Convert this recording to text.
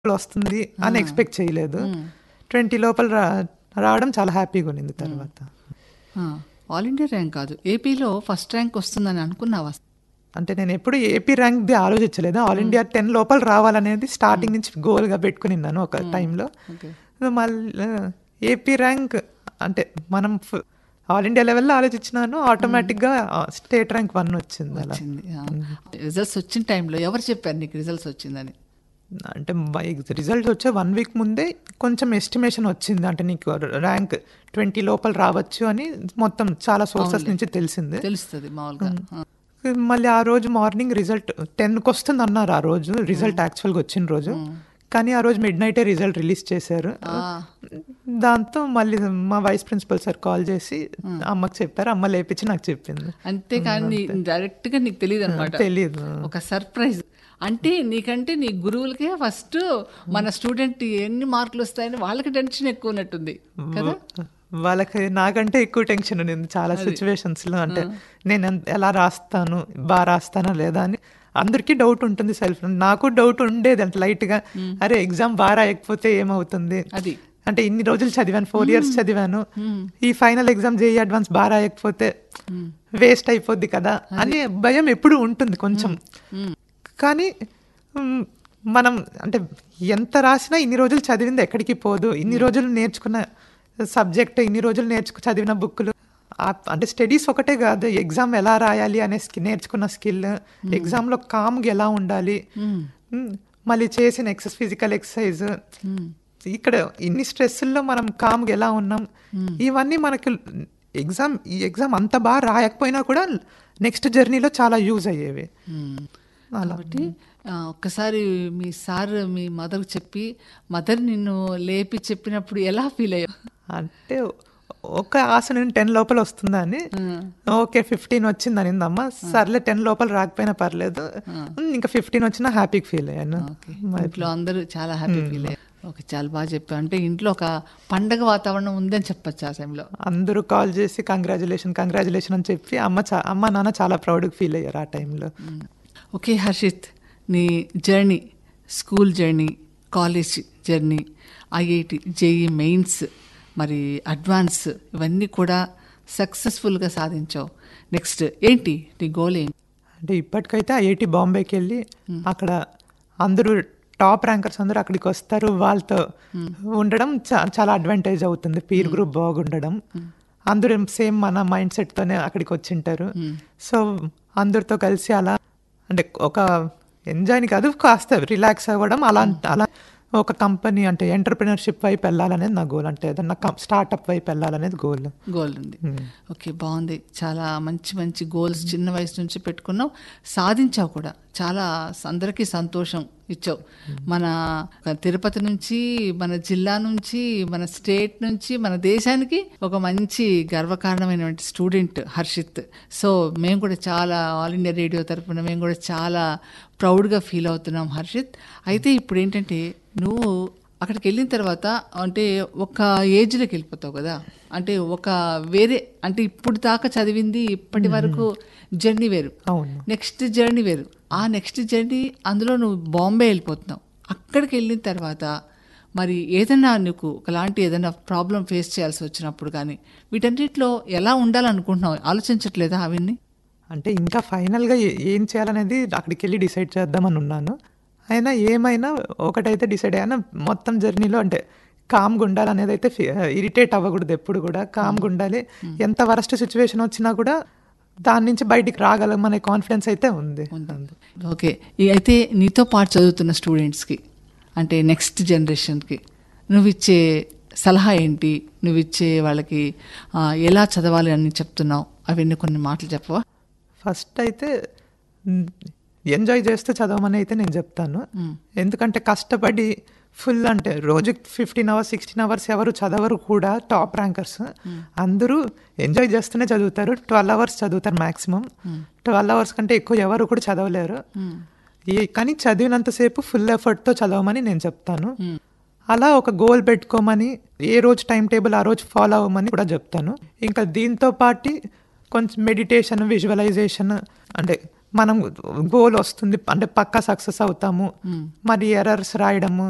వస్తుంది అని ఎక్స్పెక్ట్ చేయలేదు ట్వంటీ లోపల రా రావడం చాలా హ్యాపీగా ఉన్నింది తర్వాత ఆ, ఆల్ ఇండియా ర్యాంక్ కాదు ఏపీలో ఫస్ట్ ర్యాంక్ వస్తుందని అనుకున్నావా అంటే నేను ఎప్పుడు ఏపీ ర్యాంక్ది ఆలోచించలేదు ఆల్ ఇండియా టెన్ లోపల రావాలనేది స్టార్టింగ్ నుంచి గోల్గా పెట్టుకుని ఉన్నాను ఒక టైంలో ఓకే మళ్ళీ ఏపీ ర్యాంక్ అంటే మనం ఫు- ఆల్ ఇండియా లెవెల్లో ఆలోచించినాను ఆటోమేటిక్గా స్టేట్ ర్యాంక్ వన్ వచ్చింది అలా వచ్చింది రిజల్ట్స్ వచ్చిన టైంలో ఎవరు చెప్పారు నీకు రిజల్ట్స్ వచ్చిందని అంటే రిజల్ట్ వచ్చే వన్ వీక్ ముందే కొంచెం ఎస్టిమేషన్ వచ్చింది అంటే నీకు ర్యాంక్ ట్వంటీ లోపల రావచ్చు అని మొత్తం చాలా సోర్సెస్ నుంచి తెలిసింది తెలుస్తుంది మామూలుగా ఆ, మళ్ళీ ఆ రోజు మార్నింగ్ రిజల్ట్ టెన్కి వస్తుంది అన్నారు ఆ రోజు రిజల్ట్ యాక్చువల్గా వచ్చిన రోజు కానీ ఆ రోజు మిడ్ నైటే రిజల్ట్ రిలీజ్ చేశారు ఆ, దాంతో మళ్ళీ మా వైస్ ప్రిన్సిపల్ సార్ కాల్ చేసి అమ్మకి చెప్పారు అమ్మ లేపించి నాకు చెప్పింది అంతేకాని డైరెక్ట్ గా నీకు తెలియదు అనమాట తెలియదు ఒక సర్ప్రైజ్ అంటే నీకంటే నీ గురువులకే ఫస్ట్ మన స్టూడెంట్ ఎన్ని మార్కులు వస్తాయని వాళ్ళకి టెన్షన్ ఎక్కువ ఉన్నట్టుంది కదా వాళ్ళకి నాకంటే ఎక్కువ టెన్షన్ ఉంది చాలా సిచ్యువేషన్స్ లో అంటే నేను ఎంత- ఎలా రాస్తాను బాగా రాస్తానా లేదా అని అందరికీ డౌట్ ఉంటుంది సెల్ఫ్ నాకు డౌట్ ఉండేది అంటే లైట్ గా అరే ఎగ్జామ్ బాగా రాయకపోతే ఏమవుతుంది అది అంటే ఇన్ని రోజులు చదివాను ఫోర్ ఇయర్స్ చదివాను ఈ ఫైనల్ ఎగ్జామ్ జేఈ అడ్వాన్స్ బాగా రాయకపోతే వేస్ట్ అయిపోద్ది కదా అని భయం ఎప్పుడు ఉంటుంది కొంచెం కానీ మ్, మనం అంటే ఎంత రాసినా ఇన్ని రోజులు చదివింది ఎక్కడికి పోదు ఇన్ని రోజులు నేర్చుకున్న సబ్జెక్ట్ ఇన్ని రోజులు నేర్చుకు చదివిన బుక్కులు అంటే స్టడీస్ ఒకటే కాదు ఎగ్జామ్ ఎలా రాయాలి అనే స్కి నేర్చుకున్న స్కిల్ ఎగ్జామ్లో కామ్గా ఎలా ఉండాలి మ్, మళ్ళీ చేసిన ఎక్సెస్ ఫిజికల్ ఎక్సర్సైజ్ ఇక్కడ ఇన్ని స్ట్రెస్ల్లో మనం కామ్గా ఎలా ఉన్నాం ఇవన్నీ మనకి ఎగ్జామ్ ఈ ఎగ్జామ్ అంత బాగా రాయకపోయినా కూడా నెక్స్ట్ జర్నీలో చాలా యూజ్ అయ్యేవి మ్మ్. అలా కాబట్టి ఆ, ఒక్కసారి మీ సార్ మీ మదర్ చెప్పి మదర్ నిన్ను లేపి చెప్పినప్పుడు ఎలా ఫీల్ అయ్యావు అంటే ఒక ఆశ నేను టెన్ లోపల వస్తుందని ఓకే ఫిఫ్టీన్ వచ్చింది అనిందమ్మ సర్లే టెన్ లోపల రాకపోయినా పర్లేదు ఇంకా ఫిఫ్టీన్ వచ్చినా హ్యాపీగా ఫీల్ అయ్యాను ఓకే ఇంట్లో అందరూ చాలా హ్యాపీ ఫీల్ అయ్యారు ఓకే చాలా బాగా చెప్పావు అంటే ఇంట్లో ఒక పండగ వాతావరణం ఉందని చెప్పచ్చు ఆ టైంలో అందరూ కాల్ చేసి కంగ్రాచులేషన్ కంగ్రాచులేషన్ అని చెప్పి అమ్మ చా- అమ్మ నాన్న చాలా ప్రౌడ్గా ఫీల్ అయ్యారు ఆ టైంలో ఓకే హర్షిత్ నీ journey school journey college journey IIT JEE mains మరి అడ్వాన్స్ ఇవన్నీ కూడా సక్సెస్ఫుల్గా సాధించావు నెక్స్ట్ ఏంటి నీ గోల్ ఏంటి అంటే ఇప్పటికైతే ఐఐటి బాంబేకి వెళ్ళి అక్కడ అందరూ టాప్ ర్యాంకర్స్ అందరూ అక్కడికి వస్తారు వాళ్ళతో ఉండడం చా- చాలా అడ్వాంటేజ్ అవుతుంది పీర్ గ్రూప్ బాగుండడం అందరూ సేమ్ మన మైండ్ సెట్తోనే అక్కడికి వచ్చింటారు సో అందరితో కలిసి అలా అంటే ఒక ఎంజాయ్ని కాదు కాస్త రిలాక్స్ అవ్వడం అలా అలా ఒక కంపెనీ అంటే ఎంటర్ప్రినర్షిప్ వైపు వెళ్ళాలనేది నా గోల్ అంటే ఏదన్నా స్టార్ట్అప్ వైపు వెళ్ళాలనేది గోల్ గోల్ ఉంది ఓకే బాగుంది చాలా మంచి మంచి గోల్స్ చిన్న వయసు నుంచి పెట్టుకున్నావు సాధించావు కూడా చాలా అందరికీ సంతోషం ఇచ్చావు మన తిరుపతి నుంచి మన జిల్లా నుంచి మన స్టేట్ నుంచి మన దేశానికి ఒక మంచి గర్వకారణమైనటువంటి స్టూడెంట్ హర్షిత్ సో మేము కూడా చాలా ఆల్ ఇండియా రేడియో తరపున మేము కూడా చాలా ప్రౌడ్గా ఫీల్ అవుతున్నాం హర్షిత్ అయితే ఇప్పుడు ఏంటంటే నువ్వు అక్కడికి వెళ్ళిన తర్వాత అంటే ఒక ఏజ్లోకి వెళ్ళిపోతావు కదా అంటే ఒక వేరే అంటే ఇప్పుడు దాకా చదివింది ఇప్పటి వరకు జర్నీ వేరు అవును నెక్స్ట్ జర్నీ వేరు ఆ నెక్స్ట్ జర్నీ అందులో నువ్వు బాంబే వెళ్ళిపోతున్నావు అక్కడికి వెళ్ళిన తర్వాత మరి ఏదైనా నీకు ఒకలాంటి ఏదైనా ప్రాబ్లం ఫేస్ చేయాల్సి వచ్చినప్పుడు కానీ వీటన్నిటిలో ఎలా ఉండాలనుకుంటున్నావు ఆలోచించట్లేదా అవన్నీ అంటే ఇంకా ఫైనల్గా ఏ- ఏం చేయాలనేది అక్కడికి వెళ్ళి డిసైడ్ చేద్దామని ఉన్నాను అయినా ఏమైనా ఒకటైతే డిసైడ్ అయ్యాను మొత్తం జర్నీలో అంటే కామ్గా ఉండాలనేది అయితే ఇరిటేట్ అవ్వకూడదు ఎప్పుడు కూడా కామ్గా ఉండాలి ఎంత వరస్ట్ సిచ్యువేషన్ వచ్చినా కూడా దాని నుంచి బయటికి రాగలం అనే కాన్ఫిడెన్స్ అయితే ఉంది ఓకే ఈ అయితే నీతో పాటు చదువుతున్న స్టూడెంట్స్కి అంటే నెక్స్ట్ జనరేషన్కి నువ్వు ఇచ్చే సలహా ఏంటి నువ్వు ఇచ్చే వాళ్ళకి ఆ, ఎలా చదవాలి అని చెప్తున్నావు అవన్నీ కొన్ని మాటలు చెప్పవా ఫస్ట్ అయితే ఎంజాయ్ చేస్తూ చదవమని అయితే నేను చెప్తాను ఎందుకంటే కష్టపడి ఫుల్ అంటే రోజు ఫిఫ్టీన్ అవర్స్ సిక్స్టీన్ అవర్స్ ఎవరు చదవరు కూడా టాప్ ర్యాంకర్స్ అందరూ ఎంజాయ్ చేస్తూనే చదువుతారు ట్వెల్వ్ అవర్స్ చదువుతారు మాక్సిమం ట్వెల్వ్ అవర్స్ కంటే ఎక్కువ ఎవరు కూడా చదవలేరు ఈ కానీ చదివినంతసేపు ఫుల్ ఎఫర్ట్తో చదవమని నేను చెప్తాను అలా ఒక గోల్ పెట్టుకోమని ఏ రోజు టైం టేబుల్ ఆ రోజు ఫాలో అవ్వమని కూడా చెప్తాను ఇంకా దీంతో పాటు కొంచెం మెడిటేషన్ విజువలైజేషన్ అంటే మనం గోల్ వస్తుంది అంటే పక్కా సక్సెస్ అవుతాము మరి ఎర్రర్స్ రాయడము